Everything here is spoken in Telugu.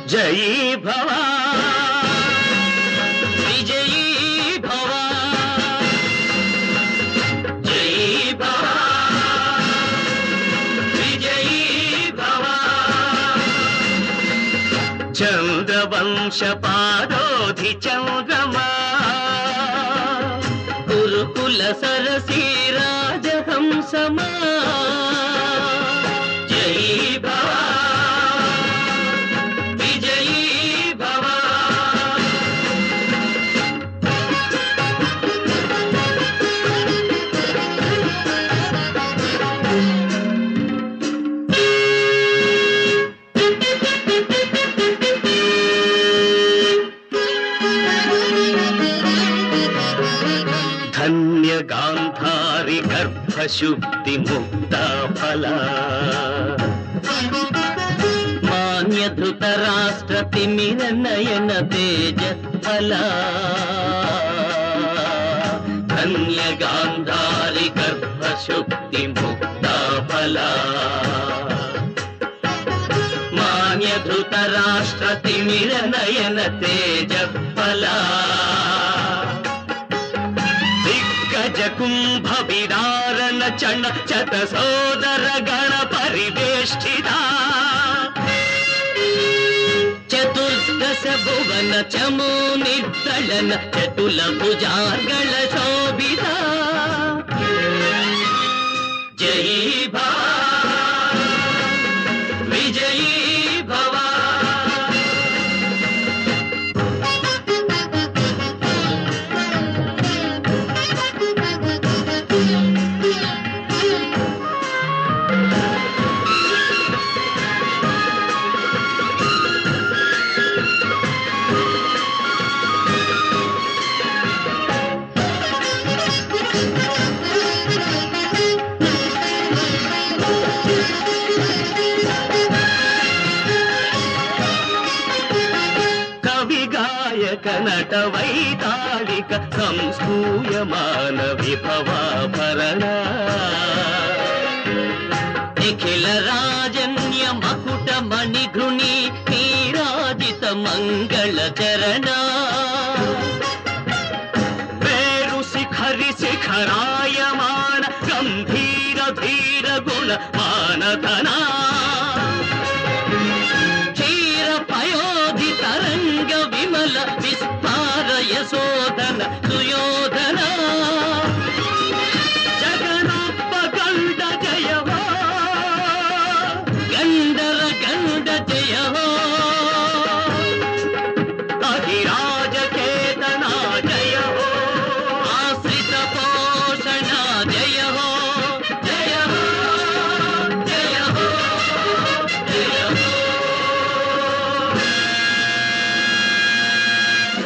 జయీ భవ విజయీ భవ జయీ భవ విజయీ భవ చంద్రవంశ పాదోధి చంద్రమా గురుకుల సరసీ రాజహంసమా జయీ భవ విజయీ భవ ధన్య గాంధారి గర్భశుద్ధి ముక్త ఫల మాన్య ధృత రాష్ట్ర తిమిర నయన తేజ ఫల ధన్య గాంధారి గర్భశుద్ధి ముక్త ఫల మాన్య ధృత రాష్ట్ర తిమిర నయన తేజ ఫల దిగ్గజ కుంభ విదారణ చండ చత సోదర గణ పరివేష్టిత చతుర్దశ భువన చమో నిర్దళన చతుల భుజార్గళ శోభిత జయీ భవ విజయీ భవ కవి గాయక నట వైతాళిక సంస్థూయమాన విభవాభరణ నిఖిల రాజన్య మకుట మణిఘృణి నీరాజిత మంగళ చరణ